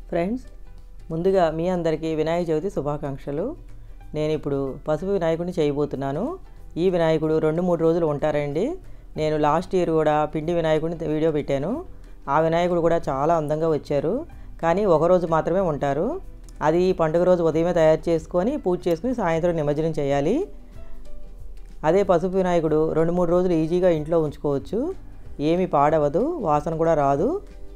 friends ముందుగా మీ అందరికీ వినాయక చవితి శుభాకాంక్షలు నేను ఇప్పుడు పసుపు వినాయకుడిని చేయబోతున్నాను ఈ వినాయకుడు రెండు మూడు రోజులు ఉంటారండి నేను లాస్ట్ ఇయర్ కూడా పిండి వినాయకుడిని వీడియో పెట్టాను ఆ వినాయకుడు కూడా చాలా అందంగా వచ్చారు కానీ ఒకరోజు మాత్రమే ఉంటారు అది ఈ పండుగ రోజు ఉదయమే తయారు చేసుకొని పూజ చేసుకుని సాయంత్రం నిమజ్జనం చేయాలి అదే పసుపు వినాయకుడు రెండు మూడు రోజులు ఈజీగా ఇంట్లో ఉంచుకోవచ్చు ఏమీ పాడవదు వాసన కూడా రాదు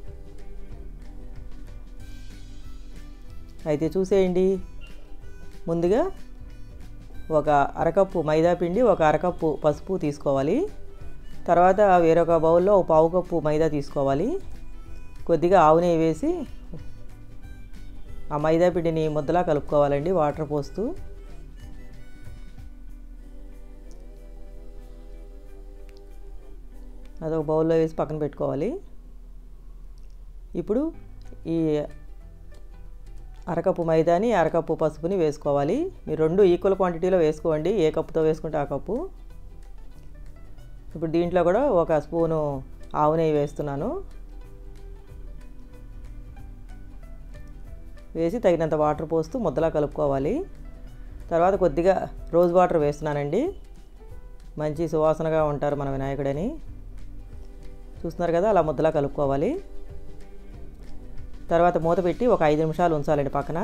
అయితే చూసేయండి ముందుగా ఒక అరకప్పు మైదా పిండి ఒక అరకప్పు పసుపు తీసుకోవాలి తర్వాత వేరొక బౌల్లో ఒక పావు కప్పు మైదా తీసుకోవాలి కొద్దిగా ఆవు నెయ్యి వేసి ఆ మైదా పిండిని ముద్దలా కలుపుకోవాలండి వాటర్ పోస్తూ అదొక బౌల్లో వేసి పక్కన పెట్టుకోవాలి ఇప్పుడు ఈ అరకప్పు మైదాని అరకప్పు పసుపుని వేసుకోవాలి మీరు రెండు ఈక్వల్ క్వాంటిటీలో వేసుకోండి ఏ కప్పుతో వేసుకుంటే ఆ కప్పు ఇప్పుడు దీంట్లో కూడా ఒక స్పూను ఆవు నెయ్యి వేస్తున్నాను వేసి తగినంత వాటర్ పోస్తూ ముద్దలా కలుపుకోవాలి తర్వాత కొద్దిగా రోజ్ వాటర్ వేస్తున్నానండి మంచి సువాసనగా ఉంటారు మన వినాయకుడని చూస్తున్నారు కదా అలా ముద్దలా కలుపుకోవాలి తర్వాత మూత పెట్టి ఒక ఐదు నిమిషాలు ఉంచాలండి పక్కన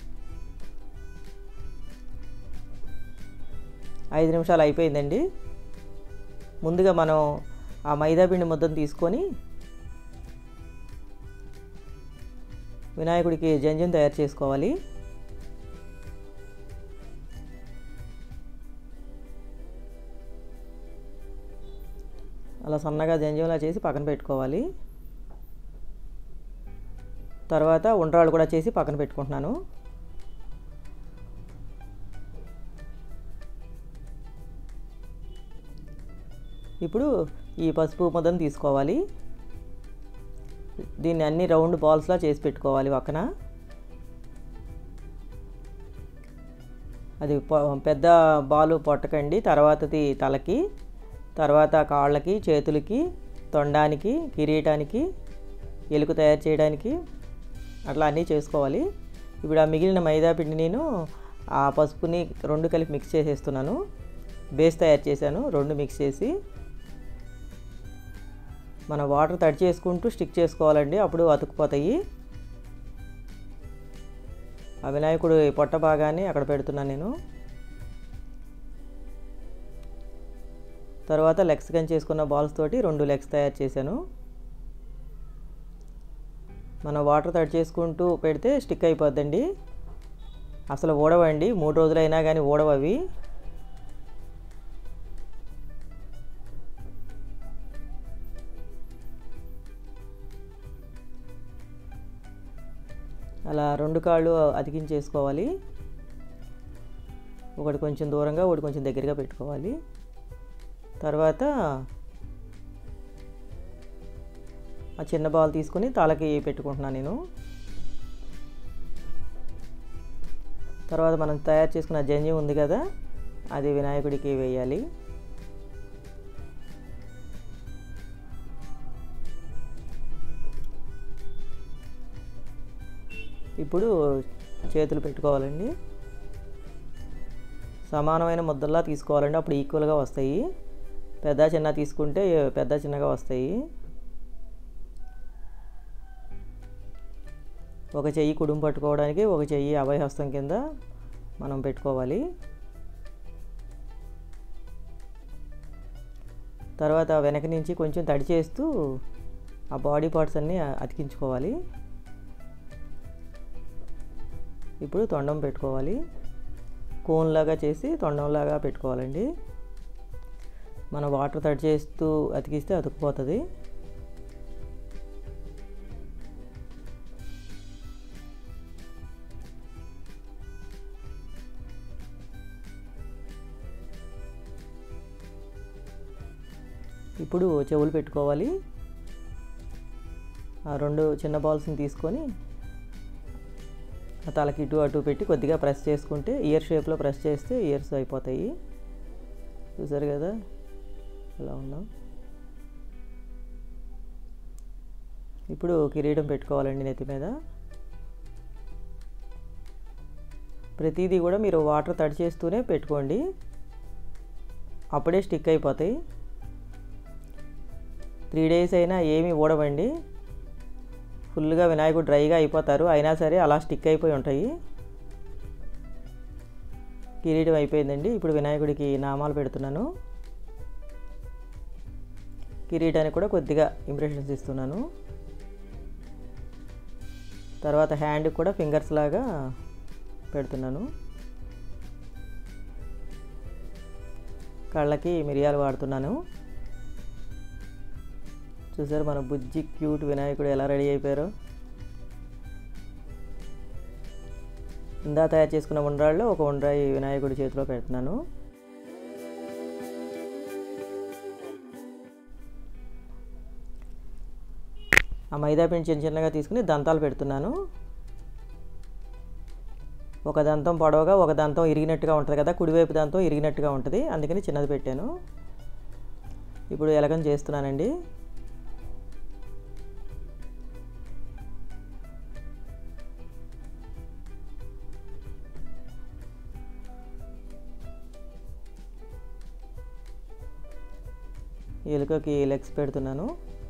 ఐదు నిమిషాలు అయిపోయిందండి ముందుగా మనం ఆ మైదా పిండి ముద్దను తీసుకొని వినాయకుడికి జంజం తయారు చేసుకోవాలి అలా సన్నగా జంజంలా చేసి పక్కన పెట్టుకోవాలి తర్వాత ఉండ్రాళ్ళు కూడా చేసి పక్కన పెట్టుకుంటున్నాను ఇప్పుడు ఈ పసుపు ముద్దను తీసుకోవాలి దీన్ని అన్ని రౌండ్ బాల్స్లా చేసి పెట్టుకోవాలి పక్కన అది పెద్ద బాలు పొట్టకండి తర్వాతది తలకి తర్వాత కాళ్ళకి చేతులకి తొండానికి కిరీటానికి ఎలుక తయారు చేయడానికి అట్లా అన్నీ చేసుకోవాలి ఇప్పుడు ఆ మిగిలిన మైదా పిండి నేను ఆ పసుపుని రెండు కలిపి మిక్స్ చేసేస్తున్నాను బేస్ తయారు చేశాను రెండు మిక్స్ చేసి మన వాటర్ తడి చేసుకుంటూ స్టిక్ చేసుకోవాలండి అప్పుడు అతుక్కుపోతాయి ఆ వినాయకుడు పొట్ట భాగాన్ని అక్కడ పెడుతున్నాను నేను తర్వాత లెగ్స్ గన్ చేసుకున్న బాల్స్ తోటి రెండు లెగ్స్ తయారు చేశాను మనం వాటర్ తడి చేసుకుంటూ పెడితే స్టిక్ అయిపోద్దండి అసలు ఊడవండి మూడు రోజులైనా కానీ ఊడవు అవి అలా రెండు కాళ్ళు అతికించేసుకోవాలి ఒకటి కొంచెం దూరంగా ఒకటి కొంచెం దగ్గరగా పెట్టుకోవాలి తర్వాత ఆ చిన్న బాల్ తీసుకొని తలకి పెట్టుకుంటున్నాను నేను తర్వాత మనం తయారు చేసుకున్న జంజం ఉంది కదా అది వినాయకుడికి వేయాలి ఇప్పుడు చేతులు పెట్టుకోవాలండి సమానమైన ముద్దల్లా తీసుకోవాలండి అప్పుడు ఈక్వల్గా వస్తాయి పెద్ద చిన్న తీసుకుంటే పెద్ద చిన్నగా వస్తాయి ఒక చెయ్యి కుడుం పట్టుకోవడానికి ఒక చెయ్యి అభయహస్తం కింద మనం పెట్టుకోవాలి తర్వాత వెనక నుంచి కొంచెం తడి చేస్తూ ఆ బాడీ పార్ట్స్ అన్నీ అతికించుకోవాలి ఇప్పుడు తొండం పెట్టుకోవాలి కోన్లాగా చేసి తొండంలాగా పెట్టుకోవాలండి మనం వాటర్ తడి చేస్తూ అతికిస్తే అతుక్కుపోతుంది ఇప్పుడు చెవులు పెట్టుకోవాలి ఆ రెండు చిన్న బాల్స్ని తీసుకొని ఆ తలకి ఇటు అటు పెట్టి కొద్దిగా ప్రెస్ చేసుకుంటే ఇయర్ షేప్లో ప్రెస్ చేస్తే ఇయర్స్ అయిపోతాయి చూసారు కదా అలా ఉన్నాం ఇప్పుడు కిరీటం పెట్టుకోవాలండి నెత్తి మీద ప్రతిదీ కూడా మీరు వాటర్ తడి చేస్తూనే పెట్టుకోండి అప్పుడే స్టిక్ అయిపోతాయి త్రీ డేస్ అయినా ఏమీ ఊడవండి ఫుల్గా వినాయకుడు డ్రైగా అయిపోతారు అయినా సరే అలా స్టిక్ అయిపోయి ఉంటాయి కిరీటం అయిపోయిందండి ఇప్పుడు వినాయకుడికి నామాలు పెడుతున్నాను కిరీటానికి కూడా కొద్దిగా ఇంప్రెషన్స్ ఇస్తున్నాను తర్వాత హ్యాండ్కి కూడా ఫింగర్స్ లాగా పెడుతున్నాను కళ్ళకి మిరియాలు వాడుతున్నాను చూసారు మన బుజ్జి క్యూట్ వినాయకుడు ఎలా రెడీ అయిపోయారో ఇందా తయారు చేసుకున్న ఉండ్రాళ్ళు ఒక ఉండ్రాయి వినాయకుడి చేతిలో పెడుతున్నాను ఆ మైదా పిండి చిన్న చిన్నగా తీసుకుని దంతాలు పెడుతున్నాను ఒక దంతం పొడవుగా ఒక దంతం ఇరిగినట్టుగా ఉంటుంది కదా కుడివైపు దంతం ఇరిగినట్టుగా ఉంటుంది అందుకని చిన్నది పెట్టాను ఇప్పుడు ఎలగం చేస్తున్నానండి ఎలుకకి లెగ్స్ పెడుతున్నాను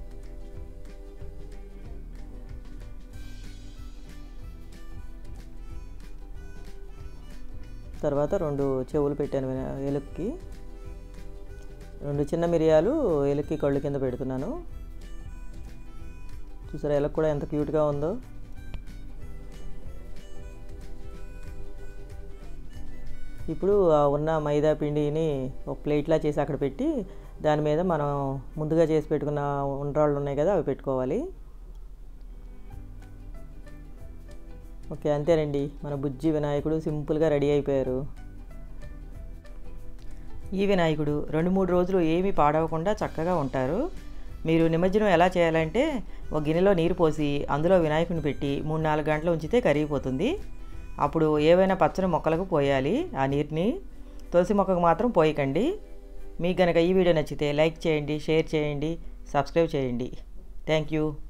తర్వాత రెండు చెవులు పెట్టాను వినా- ఎలుకకి రెండు చిన్న మిరియాలు ఎలుక్కి కళ్ళు కింద పెడుతున్నాను చూసారా ఎలుక కూడా ఎంత క్యూట్గా ఉందో ఇప్పుడు ఆ ఉన్న మైదా పిండిని ఒక ప్లేట్లా చేసి అక్కడ పెట్టి దాని మీద మనం ముందుగా చేసి పెట్టుకున్న ఉండ్రాళ్ళు ఉన్నాయి కదా అవి పెట్టుకోవాలి ఓకే అంతేనండి మన బుజ్జి వినాయకుడు సింపుల్గా రెడీ అయిపోయారు ఈ వినాయకుడు రెండు మూడు రోజులు ఏమీ పాడవకుండా చక్కగా ఉంటారు మీరు నిమజ్జనం ఎలా చేయాలంటే ఒక గిన్నెలో నీరు పోసి అందులో వినాయకుడిని పెట్టి మూడు నాలుగు గంటలు ఉంచితే కరిగిపోతుంది అప్పుడు ఏవైనా పచ్చని మొక్కలకు పోయాలి ఆ నీరుని తులసి మొక్కకు మాత్రం పోయకండి మీకు కనుక ఈ వీడియో నచ్చితే లైక్ చేయండి షేర్ చేయండి సబ్స్క్రైబ్ చేయండి థ్యాంక్ యూ